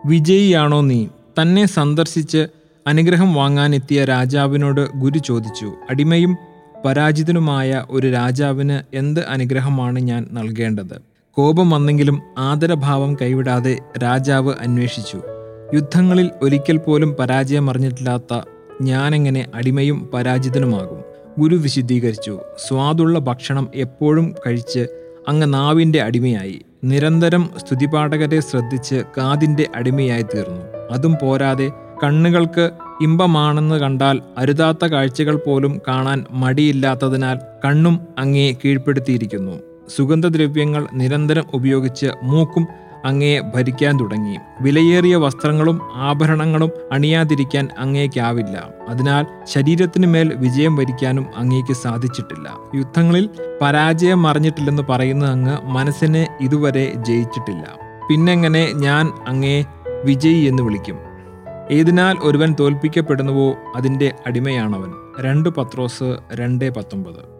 വിജയിയാണോ നീ തന്നെ സന്ദർശിച്ച് അനുഗ്രഹം വാങ്ങാനെത്തിയ രാജാവിനോട് ഗുരു ചോദിച്ചു അടിമയും പരാജിതനുമായ ഒരു രാജാവിന് എന്ത് അനുഗ്രഹമാണ് ഞാൻ നൽകേണ്ടത് കോപം വന്നെങ്കിലും ആദരഭാവം കൈവിടാതെ രാജാവ് അന്വേഷിച്ചു യുദ്ധങ്ങളിൽ ഒരിക്കൽ പോലും പരാജയം അറിഞ്ഞിട്ടില്ലാത്ത ഞാനെങ്ങനെ അടിമയും പരാജിതനുമാകും ഗുരു വിശദീകരിച്ചു സ്വാദുള്ള ഭക്ഷണം എപ്പോഴും കഴിച്ച് അങ്ങ് നാവിൻ്റെ അടിമയായി നിരന്തരം സ്തുതിപാഠകരെ ശ്രദ്ധിച്ച് കാതിൻ്റെ അടിമയായി തീർന്നു അതും പോരാതെ കണ്ണുകൾക്ക് ഇമ്പമാണെന്ന് കണ്ടാൽ അരുതാത്ത കാഴ്ചകൾ പോലും കാണാൻ മടിയില്ലാത്തതിനാൽ കണ്ണും അങ്ങേ കീഴ്പ്പെടുത്തിയിരിക്കുന്നു സുഗന്ധദ്രവ്യങ്ങൾ നിരന്തരം ഉപയോഗിച്ച് മൂക്കും അങ്ങയെ ഭരിക്കാൻ തുടങ്ങി വിലയേറിയ വസ്ത്രങ്ങളും ആഭരണങ്ങളും അണിയാതിരിക്കാൻ അങ്ങേക്കാവില്ല അതിനാൽ ശരീരത്തിന് മേൽ വിജയം വരിക്കാനും അങ്ങേക്ക് സാധിച്ചിട്ടില്ല യുദ്ധങ്ങളിൽ പരാജയം അറിഞ്ഞിട്ടില്ലെന്ന് പറയുന്ന അങ്ങ് മനസ്സിനെ ഇതുവരെ ജയിച്ചിട്ടില്ല പിന്നെങ്ങനെ ഞാൻ അങ്ങേ വിജയി എന്ന് വിളിക്കും ഏതിനാൽ ഒരുവൻ തോൽപ്പിക്കപ്പെടുന്നുവോ അതിൻ്റെ അടിമയാണവൻ രണ്ട് പത്രോസ് രണ്ട് പത്തൊമ്പത്